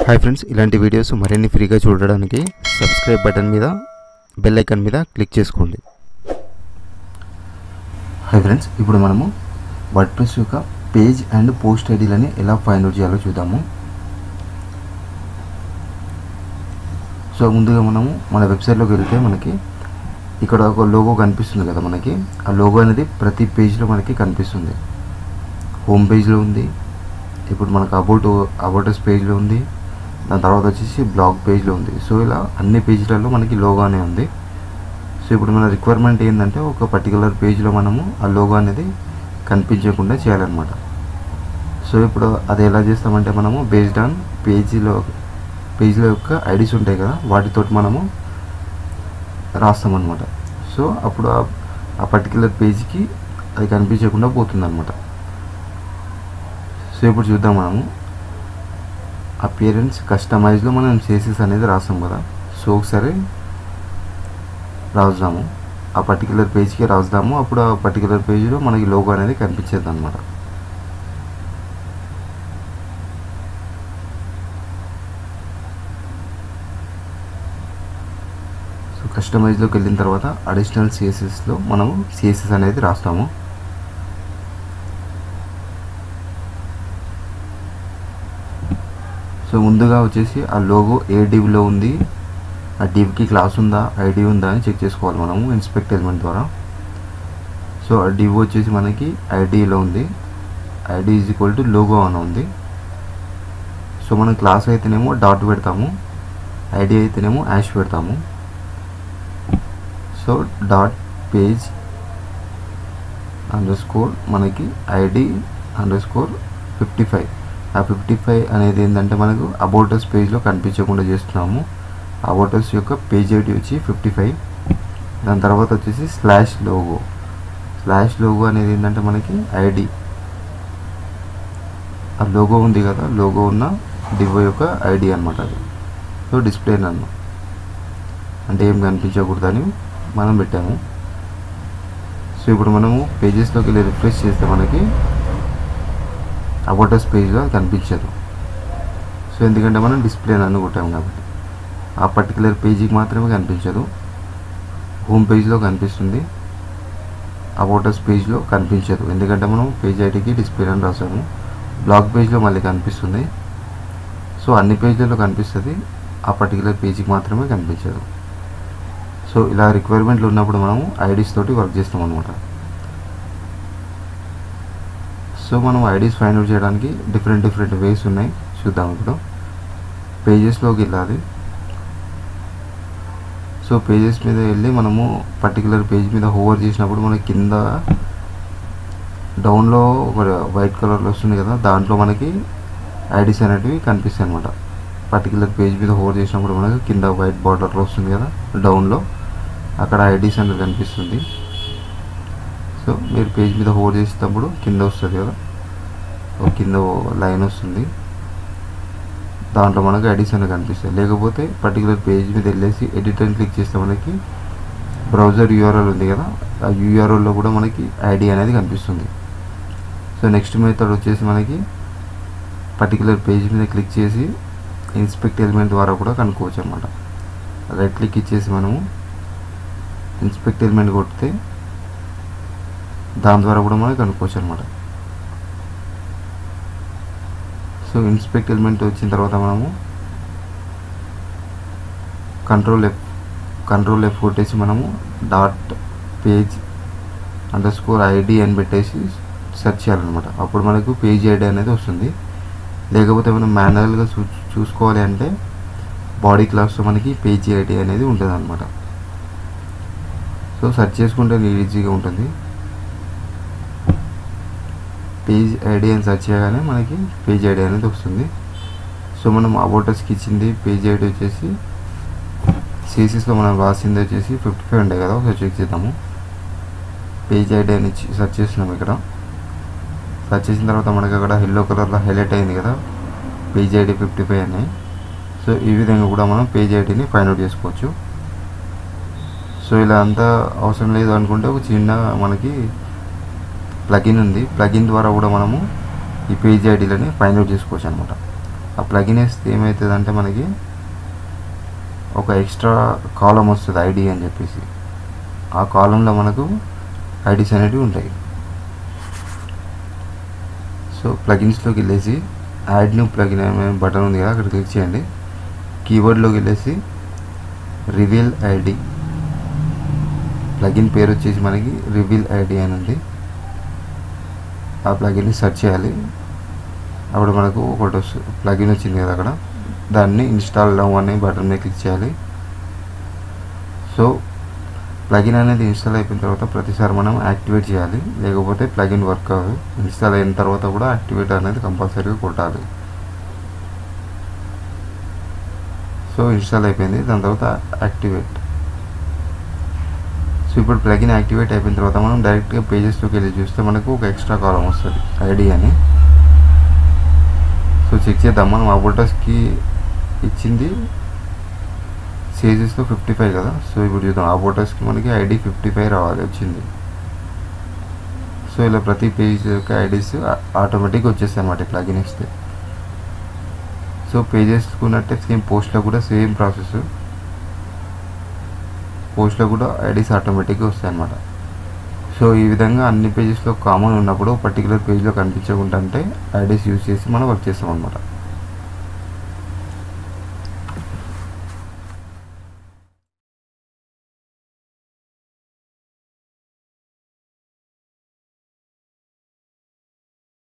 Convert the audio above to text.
hi friends ఇలాంటి videos మరిన్ని ఫ్రీగా చూడడానికి సబ్స్క్రైబ్ బటన్ మీద బెల్ ఐకాన్ మీద క్లిక్ చేసుకోండి హాయ్ ఫ్రెండ్స్ ఇప్పుడు మనము వర్డ్ ప్రెస్ యొక్క పేజ్ అండ్ పోస్ట్ ఐడీలని ఎలా ఫైండ్ అవుట్ చేయాలో చూద్దాము సో ముందుగా మనము మన వెబ్సైట్లోకి వెళ్తే మనకి ఇక్కడ ఒక లోగో కనిపిస్తుంది కదా మనకి ఆ లోగో అనేది ప్రతి పేజ్లో మనకి కనిపిస్తుంది హోమ్ పేజ్లో ఉంది ఇప్పుడు మనకు అబౌట్ అబౌటస్ పేజ్లో ఉంది దాని తర్వాత వచ్చేసి బ్లాగ్ పేజ్లో ఉంది సో ఇలా అన్ని పేజీలలో మనకి లోగో అనే ఉంది సో ఇప్పుడు మన రిక్వైర్మెంట్ ఏంటంటే ఒక పర్టికులర్ పేజ్లో మనము ఆ లోగో అనేది కనిపించకుండా చేయాలన్నమాట సో ఇప్పుడు అది ఎలా చేస్తామంటే మనము బేస్డ్ ఆన్ పేజీలో పేజీల యొక్క ఐడీస్ ఉంటాయి కదా వాటితోటి మనము రాస్తామన్నమాట సో అప్పుడు ఆ- ఆ పర్టికులర్ పేజ్కి అది కనిపించకుండా పోతుంది సో ఇప్పుడు చూద్దాం మనము అపియరెన్స్ కస్టమైజ్లో మనం చేసేస్ అనేది రాస్తాం కదా సో ఒకసారి రాద్దాము ఆ పర్టికులర్ పేజ్కి రాద్దాము అప్పుడు ఆ పర్టికులర్ పేజ్లో మనకి లోగో అనేది కనిపించేది అనమాట సో కస్టమైజ్లోకి వెళ్ళిన తర్వాత అడిషనల్ సిఎస్ఎస్లో మనము సిఎస్ఎస్ అనేది రాస్తాము సో ముందుగా వచ్చేసి ఆ లోగో ఏ డివ్లో ఉంది ఆ డివ్కి క్లాస్ ఉందా ఐడి ఉందా అని చెక్ చేసుకోవాలి మనము ఇన్స్పెక్ట్ ఎలిమెంట్ ద్వారా సో ఆ డివ్ వచ్చేసి మనకి ఐడిలో ఉంది ID is equal to logo అని ఉంది సో మనం క్లాస్ అయితేనేమో డాట్ పెడతాము ఐడి అయితేనేమో యాష్ పెడతాము so dot page underscore మనకి ID underscore fifty five ఆ ఫిఫ్టీ ఫైవ్ అనేది ఏంటంటే మనకు అబౌటస్ పేజ్లో కనిపించకుండా చేస్తున్నాము అబౌటస్ యొక్క పేజ్ ఐడి వచ్చి ఫిఫ్టీ ఫైవ్ దాని తర్వాత వచ్చేసి స్లాష్ లోగో స్లాష్ లోగో అనేది ఏంటంటే మనకి ఐడి ఆ లోగో ఉంది కదా లోగో ఉన్న డివో యొక్క ఐడి అనమాట అది సో డిస్ప్లే నన్ను అంటే ఏం కనిపించకూడదని మనం పెట్టాము సో ఇప్పుడు మనము పేజెస్లోకి వెళ్ళి రిఫ్రెష్ చేస్తే మనకి అబౌటస్ పేజ్లో కనిపించదు సో ఎందుకంటే మనం డిస్ప్లే నన్ను కొట్టాము కాబట్టి ఆ పర్టికులర్ పేజీకి మాత్రమే కనిపించదు హోమ్ పేజ్లో కనిపిస్తుంది అబౌటస్ పేజ్లో కనిపించదు ఎందుకంటే మనం పేజ్ ఐడికి డిస్ప్లే అని రాసాము బ్లాగ్ పేజ్లో మళ్ళీ కనిపిస్తుంది సో అన్ని పేజ్లలో కనిపిస్తుంది ఆ పర్టికులర్ పేజీకి మాత్రమే కనిపించదు సో ఇలా రిక్వైర్మెంట్లు ఉన్నప్పుడు మనము ఐడీస్ తోటి వర్క్ చేస్తాం అనమాట సో మనం ఐడీస్ ఫైండ్ అవుట్ చేయడానికి డిఫరెంట్ డిఫరెంట్ వేస్ ఉన్నాయి చూద్దాం ఇప్పుడు పేజెస్లోకి వెళ్ళాలి సో పేజెస్ మీద వెళ్ళి మనము పర్టికులర్ పేజ్ మీద హోవర్ చేసినప్పుడు మనకి కింద డౌన్లో ఒక వైట్ కలర్లో వస్తుంది కదా దాంట్లో మనకి ఐడీస్ అనేటివి కనిపిస్తాయి అనమాట పర్టికులర్ పేజ్ మీద హోవర్ చేసినప్పుడు మనకి కింద వైట్ బార్డర్లో వస్తుంది కదా డౌన్లో అక్కడ ఐడీస్ అనేది కనిపిస్తుంది సో మీరు పేజ్ మీద హోల్డ్ చేసేటప్పుడు కింద వస్తుంది కదా ఒక కింద లైన్ వస్తుంది దాంట్లో మనకు ఐడీస్ అనేవి కనిపిస్తాయి లేకపోతే పర్టికులర్ పేజ్ మీద వెళ్ళేసి ఎడిట్ అని క్లిక్ చేస్తే మనకి బ్రౌజర్ యూఆర్ఎల్ ఉంది కదా ఆ యూఆర్ఎల్లో కూడా మనకి ఐడి అనేది కనిపిస్తుంది సో నెక్స్ట్ మెథడ్ వచ్చేసి మనకి పర్టికులర్ పేజ్ మీద క్లిక్ చేసి ఇన్స్పెక్ట్ ఎలిమెంట్ ద్వారా కూడా కనుక్కోవచ్చు అనమాట రైట్ క్లిక్ ఇచ్చేసి మనము ఇన్స్పెక్ట్ ఎలిమెంట్ కొడితే దాని ద్వారా కూడా మనం కనుక్కోవచ్చు అనమాట సో ఇన్స్పెక్ట్ ఎలిమెంట్ వచ్చిన తర్వాత మనము కంట్రోల్ ఎఫ్ కంట్రోల్ ఎఫ్ కొట్టేసి మనము dot page underscore ID అని పెట్టేసి సెర్చ్ చేయాలన్నమాట అప్పుడు మనకు పేజ్ ఐడి అనేది వస్తుంది లేకపోతే మనం మాన్యువల్గా చూ చూసుకోవాలి అంటే బాడీ క్లాస్లో మనకి పేజ్ ఐడి అనేది ఉంటుంది అనమాట సో సెర్చ్ చేసుకుంటే ఈజీగా ఉంటుంది పేజ్ ఐడి అని సెర్చ్ చేయగానే మనకి పేజ్ ఐడి అనేది వస్తుంది సో మనం అబౌటస్కి ఇచ్చింది పేజ్ ఐడి వచ్చేసి సిసిస్లో మనం రాసింది వచ్చేసి ఫిఫ్టీ ఫైవ్ ఉండే కదా ఒకసారి చెక్ చేద్దాము పేజ్ ఐడి అని ఇచ్చి సెర్చ్ చేస్తున్నాం ఇక్కడ సెర్చ్ చేసిన తర్వాత మనకి అక్కడ ఎల్లో కలర్లో హైలైట్ అయింది కదా పేజ్ ఐడి ఫిఫ్టీ ఫైవ్ అని సో ఈ విధంగా కూడా మనం పేజ్ ఐడిని ఫైండ్ అవుట్ చేసుకోవచ్చు సో ఇలా అంతా అవసరం లేదు అనుకుంటే ఒక చిన్న మనకి ప్లగిన్ ఉంది ప్లగిన్ ద్వారా కూడా మనము ఈ పేజ్ ఐడీలని ఫైండ్ అవుట్ చేసుకోవచ్చు అనమాట ఆ ప్లగిన్ వేస్తే ఏమవుతుందంటే మనకి ఒక ఎక్స్ట్రా కాలం వస్తుంది ఐడి అని చెప్పేసి ఆ కాలంలో మనకు ఐడీస్ అనేటివి ఉంటాయి సో ప్లగిన్స్లోకి వెళ్ళేసి యాడ్ న్యూ ప్లగిన్ అనే బటన్ ఉంది కదా అక్కడ క్లిక్ చేయండి కీబోర్డ్లోకి వెళ్ళేసి రివీల్ ఐడి ప్లగిన్ పేరు వచ్చేసి మనకి రివీల్ ఐడి అని ఉంది ఆ ప్లగిన్ని సెర్చ్ చేయాలి అప్పుడు మనకు ఒకటి వస్తుంది ప్లగిన్ వచ్చింది కదా అక్కడ దాన్ని ఇన్స్టాల్ డౌన్ అనే బటన్ మీద క్లిక్ చేయాలి సో ప్లగిన్ అనేది ఇన్స్టాల్ అయిపోయిన తర్వాత ప్రతిసారి మనం యాక్టివేట్ చేయాలి లేకపోతే ప్లగిన్ వర్క్ అవ్వదు ఇన్స్టాల్ అయిన తర్వాత కూడా యాక్టివేట్ అనేది కంపల్సరీగా కొట్టాలి సో ఇన్స్టాల్ అయిపోయింది దాని తర్వాత యాక్టివేట్ సో ఇప్పుడు ప్లగిన్ యాక్టివేట్ అయిపోయిన తర్వాత మనం డైరెక్ట్గా పేజెస్లోకి వెళ్ళి చూస్తే మనకు ఒక ఎక్స్ట్రా కాలం వస్తుంది ఐడి అని సో చెక్ చేద్దాం మనం అబోటస్కి ఇచ్చింది సేజెస్లో ఫిఫ్టీ ఫైవ్ కదా సో ఇప్పుడు చూద్దాం అబోటస్కి మనకి ఐడి ఫిఫ్టీ ఫైవ్ రావాలి వచ్చింది సో ఇలా ప్రతి పేజ్ యొక్క ఐడీస్ ఆటోమేటిక్గా వచ్చేస్తాయి అన్నమాట ప్లగిన్ ఇస్తే సో పేజెస్కున్నట్టే సేమ్ పోస్ట్లో కూడా సేమ్ ప్రాసెస్ పోస్ట్లో కూడా ఐడీస్ ఆటోమేటిక్గా వస్తాయి అన్నమాట సో ఈ విధంగా అన్ని పేజెస్లో కామన్ ఉన్నప్పుడు పర్టికులర్ పేజ్లో కనిపించకుండా అంటే ఐడీస్ యూజ్ చేసి మనం వర్క్ చేస్తాం అనమాట